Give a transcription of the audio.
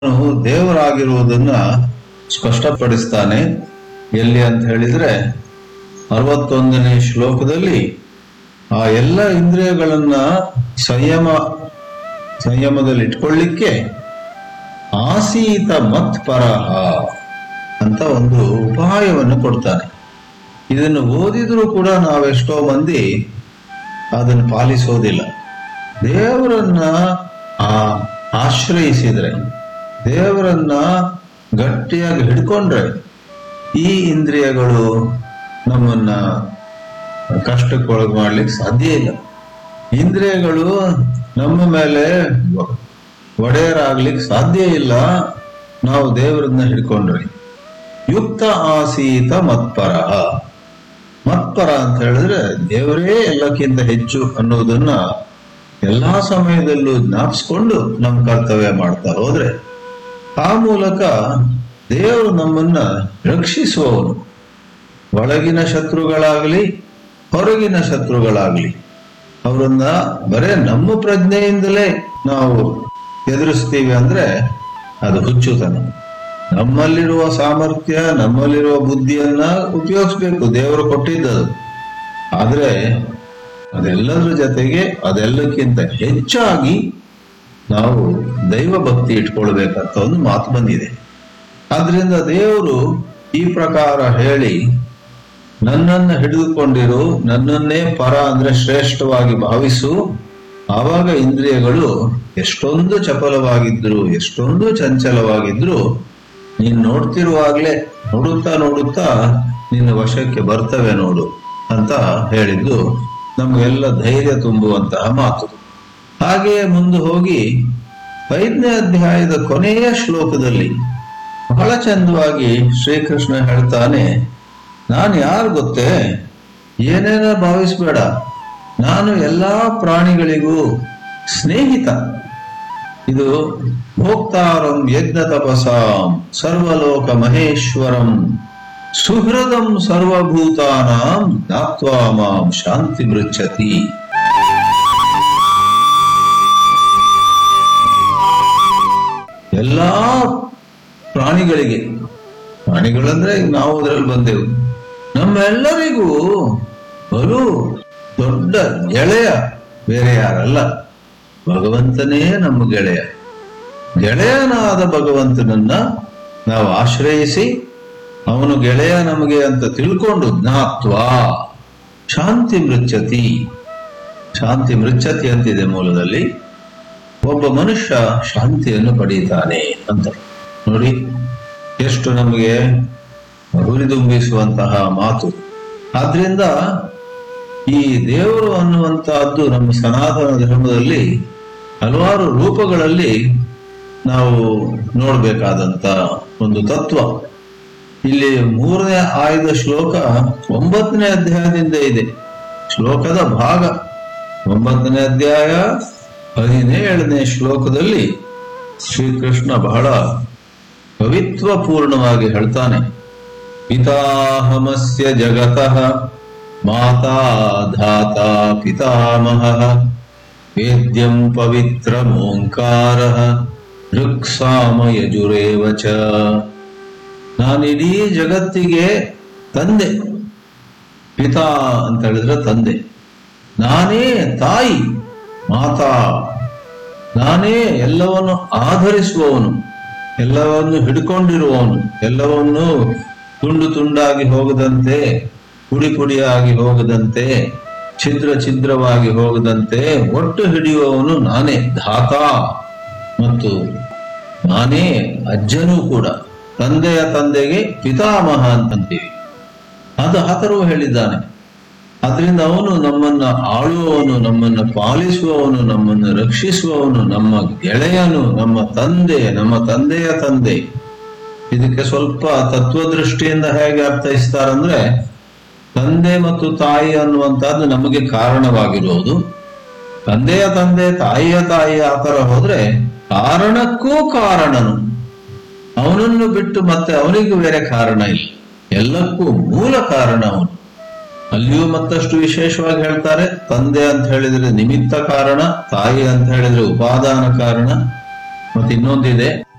ಅವನು ದೇವರಾಗಿರುವುದನ್ನ ಸ್ಪಷ್ಟಪಡಿಸ್ತಾನೆ ಎಲ್ಲಿ ಅಂತ ಹೇಳಿದ್ರೆ ಅರವತ್ತೊಂದನೇ ಶ್ಲೋಕದಲ್ಲಿ ಆ ಎಲ್ಲ ಇಂದ್ರಿಯಗಳನ್ನ ಸಂಯಮ ಸಂಯಮದಲ್ಲಿ ಇಟ್ಕೊಳ್ಳಿಕ್ಕೆ ಆಸೀತ ಮತ್ಪರಹ ಅಂತ ಒಂದು ಉಪಾಯವನ್ನು ಕೊಡ್ತಾನೆ ಇದನ್ನು ಓದಿದ್ರೂ ಕೂಡ ನಾವೆಷ್ಟೋ ಮಂದಿ ಅದನ್ನು ಪಾಲಿಸೋದಿಲ್ಲ ದೇವರನ್ನ ಆ ಆಶ್ರಯಿಸಿದ್ರೆ ದೇವರನ್ನ ಗಟ್ಟಿಯಾಗಿ ಹಿಡ್ಕೊಂಡ್ರೆ ಈ ಇಂದ್ರಿಯಗಳು ನಮ್ಮನ್ನ ಕಷ್ಟಕ್ಕೊಳಗೆ ಮಾಡ್ಲಿಕ್ಕೆ ಸಾಧ್ಯ ಇಲ್ಲ ಇಂದ್ರಿಯಗಳು ನಮ್ಮ ಮೇಲೆ ಒಡೆಯರಾಗ್ಲಿಕ್ಕೆ ಸಾಧ್ಯ ಇಲ್ಲ ನಾವು ದೇವರನ್ನ ಹಿಡ್ಕೊಂಡ್ರೆ ಯುಕ್ತ ಆಸೀತ ಮತ್ಪರ ಮತ್ಪರ ಅಂತ ಹೇಳಿದ್ರೆ ದೇವರೇ ಎಲ್ಲಕ್ಕಿಂತ ಹೆಚ್ಚು ಅನ್ನೋದನ್ನ ಎಲ್ಲಾ ಸಮಯದಲ್ಲೂ ಜ್ಞಾಪಿಸ್ಕೊಂಡು ನಮ್ಮ ಕರ್ತವ್ಯ ಮಾಡ್ತಾ ಹೋದ್ರೆ ಆ ಮೂಲಕ ದೇವರು ನಮ್ಮನ್ನ ರಕ್ಷಿಸುವವನು ಒಳಗಿನ ಶತ್ರುಗಳಾಗ್ಲಿ ಹೊರಗಿನ ಶತ್ರುಗಳಾಗ್ಲಿ ಅವರನ್ನ ಬರೇ ನಮ್ಮ ಪ್ರಜ್ಞೆಯಿಂದಲೇ ನಾವು ಎದುರಿಸ್ತೀವಿ ಅಂದ್ರೆ ಅದು ಹುಚ್ಚುತನ ನಮ್ಮಲ್ಲಿರುವ ಸಾಮರ್ಥ್ಯ ನಮ್ಮಲ್ಲಿರುವ ಬುದ್ಧಿಯನ್ನ ಉಪಯೋಗಿಸ್ಬೇಕು ದೇವರು ಕೊಟ್ಟಿದ್ದದು ಆದ್ರೆ ಅದೆಲ್ಲದ್ರ ಜೊತೆಗೆ ಅದೆಲ್ಲಕ್ಕಿಂತ ಹೆಚ್ಚಾಗಿ ನಾವು ದೈವ ಭಕ್ತಿ ಇಟ್ಕೊಳ್ಬೇಕಂತ ಒಂದು ಮಾತು ಬಂದಿದೆ ಆದ್ರಿಂದ ದೇವರು ಈ ಪ್ರಕಾರ ಹೇಳಿ ನನ್ನನ್ನು ಹಿಡಿದುಕೊಂಡಿರು ನನ್ನನ್ನೇ ಪರ ಅಂದ್ರೆ ಶ್ರೇಷ್ಠವಾಗಿ ಭಾವಿಸು ಆವಾಗ ಇಂದ್ರಿಯಗಳು ಎಷ್ಟೊಂದು ಚಪಲವಾಗಿದ್ರು ಎಷ್ಟೊಂದು ಚಂಚಲವಾಗಿದ್ರು ನೀನ್ ನೋಡ್ತಿರುವಾಗ್ಲೇ ನೋಡುತ್ತಾ ನೋಡುತ್ತಾ ನಿನ್ನ ವಶಕ್ಕೆ ಬರ್ತವೆ ನೋಡು ಅಂತ ಹೇಳಿದ್ದು ನಮಗೆಲ್ಲ ಧೈರ್ಯ ತುಂಬುವಂತಹ ಮಾತು ಹಾಗೆಯೇ ಮುಂದೆ ಹೋಗಿ ಐದನೇ ಅಧ್ಯಾಯದ ಕೊನೆಯ ಶ್ಲೋಕದಲ್ಲಿ ಬಹಳ ಚಂದವಾಗಿ ಶ್ರೀಕೃಷ್ಣ ಹೇಳ್ತಾನೆ ನಾನು ಯಾರು ಗೊತ್ತೇ ಏನೇನ ಭಾವಿಸ್ಬೇಡ ನಾನು ಎಲ್ಲಾ ಪ್ರಾಣಿಗಳಿಗೂ ಸ್ನೇಹಿತ ಇದು ಭೋಕ್ತಾರಂ ಯಜ್ಞ ತಪಸಾಂ ಸರ್ವಲೋಕ ಮಹೇಶ್ವರಂ ಸುಹೃದಂ ಸರ್ವಭೂತಾನಾಂ ಜ್ಞಾತ್ವಾ ಮಾಂ ಶಾಂತಿ ಮೃಚ್ಛತಿ ಎಲ್ಲಾ ಪ್ರಾಣಿಗಳಿಗೆ ಪ್ರಾಣಿಗಳಂದ್ರೆ ಈಗ ನಾವು ಅದರಲ್ಲಿ ಬಂದೆವು ನಮ್ಮೆಲ್ಲರಿಗೂ ಬಲು ದೊಡ್ಡ ಗೆಳೆಯ ಬೇರೆ ಯಾರಲ್ಲ ಭಗವಂತನೇ ನಮ್ಮ ಗೆಳೆಯ ಗೆಳೆಯನಾದ ಭಗವಂತನನ್ನ ನಾವು ಆಶ್ರಯಿಸಿ ಅವನು ಗೆಳೆಯ ನಮಗೆ ಅಂತ ತಿಳ್ಕೊಂಡು ಜ್ಞಾತ್ವ ಶಾಂತಿ ಮೃಚ್ಛತಿ ಶಾಂತಿ ಮೃಚ್ಛತಿ ಅಂತಿದೆ ಮೂಲದಲ್ಲಿ ಒಬ್ಬ ಮನುಷ್ಯ ಶಾಂತಿಯನ್ನು ಪಡೆಯುತ್ತಾನೆ ಅಂತ ನೋಡಿ ಎಷ್ಟು ನಮಗೆ ಹುರಿದುಂಬಿಸುವಂತಹ ಮಾತು ಆದ್ರಿಂದ ಈ ದೇವರು ಅನ್ನುವಂತಹದ್ದು ನಮ್ಮ ಸನಾತನ ಧರ್ಮದಲ್ಲಿ ಹಲವಾರು ರೂಪಗಳಲ್ಲಿ ನಾವು ನೋಡ್ಬೇಕಾದಂತ ಒಂದು ತತ್ವ ಇಲ್ಲಿ ಮೂರನೇ ಆಯ್ದ ಶ್ಲೋಕ ಒಂಬತ್ತನೇ ಅಧ್ಯಾಯದಿಂದ ಇದೆ ಶ್ಲೋಕದ ಭಾಗ ಒಂಬತ್ತನೇ ಅಧ್ಯಾಯ ಹದಿನೇಳನೇ ಶ್ಲೋಕದಲ್ಲಿ ಶ್ರೀಕೃಷ್ಣ ಬಹಳ ಪವಿತ್ರಪೂರ್ಣವಾಗಿ ಹೇಳ್ತಾನೆ ಪಿತಾಹಮಸ್ಯ ಜಗತಃ ಮಾತಾ ಧಾತಾ ಪಿತಾಮಹ ವೇದ್ಯಂ ಪವಿತ್ರಮೋಂಕಾರ ಋಕ್ಸಾಮ ಯಜುರೇವ ಚ ನಾನಿಡೀ ಜಗತ್ತಿಗೆ ತಂದೆ ಪಿತಾ ಅಂತ ಹೇಳಿದ್ರೆ ತಂದೆ ನಾನೇ ತಾಯಿ ಮಾತಾ ನಾನೇ ಎಲ್ಲವನ್ನು ಆಧರಿಸುವವನು ಎಲ್ಲವನ್ನು ಹಿಡ್ಕೊಂಡಿರುವವನು ಎಲ್ಲವನ್ನು ತುಂಡು ತುಂಡಾಗಿ ಹೋಗದಂತೆ ಪುಡಿ ಪುಡಿಯಾಗಿ ಹೋಗದಂತೆ ಛಿದ್ರ ಛಿದ್ರವಾಗಿ ಹೋಗದಂತೆ ಒಟ್ಟು ಹಿಡಿಯುವವನು ನಾನೇ ಧಾತ ಮತ್ತು ನಾನೇ ಅಜ್ಜನೂ ಕೂಡ ತಂದೆಯ ತಂದೆಗೆ ಪಿತಾಮಹ ಅಂತಂತೀವಿ ಅದು ಆತರು ಹೇಳಿದ್ದಾನೆ ಅದರಿಂದ ಅವನು ನಮ್ಮನ್ನ ಆಳುವವನು ನಮ್ಮನ್ನ ಪಾಲಿಸುವವನು ನಮ್ಮನ್ನು ರಕ್ಷಿಸುವವನು ನಮ್ಮ ಗೆಳೆಯನು ನಮ್ಮ ತಂದೆ ನಮ್ಮ ತಂದೆಯ ತಂದೆ ಇದಕ್ಕೆ ಸ್ವಲ್ಪ ತತ್ವದೃಷ್ಟಿಯಿಂದ ಹೇಗೆ ಅರ್ಥೈಸ್ತಾರಂದ್ರೆ ತಂದೆ ಮತ್ತು ತಾಯಿ ಅನ್ನುವಂತಹದ್ದು ನಮಗೆ ಕಾರಣವಾಗಿರುವುದು ತಂದೆಯ ತಂದೆ ತಾಯಿಯ ತಾಯಿ ಆ ತರ ಹೋದ್ರೆ ಕಾರಣಕ್ಕೂ ಕಾರಣನು ಅವನನ್ನು ಬಿಟ್ಟು ಮತ್ತೆ ಅವನಿಗೂ ಬೇರೆ ಕಾರಣ ಇಲ್ಲ ಎಲ್ಲಕ್ಕೂ ಮೂಲ ಕಾರಣ ಅವನು ಅಲ್ಲಿಯೂ ಮತ್ತಷ್ಟು ವಿಶೇಷವಾಗಿ ಹೇಳ್ತಾರೆ ತಂದೆ ಅಂತ ಹೇಳಿದ್ರೆ ನಿಮಿತ್ತ ಕಾರಣ ತಾಯಿ ಅಂತ ಹೇಳಿದ್ರೆ ಉಪಾದಾನ ಕಾರಣ ಮತ್ತೆ ಇನ್ನೊಂದಿದೆ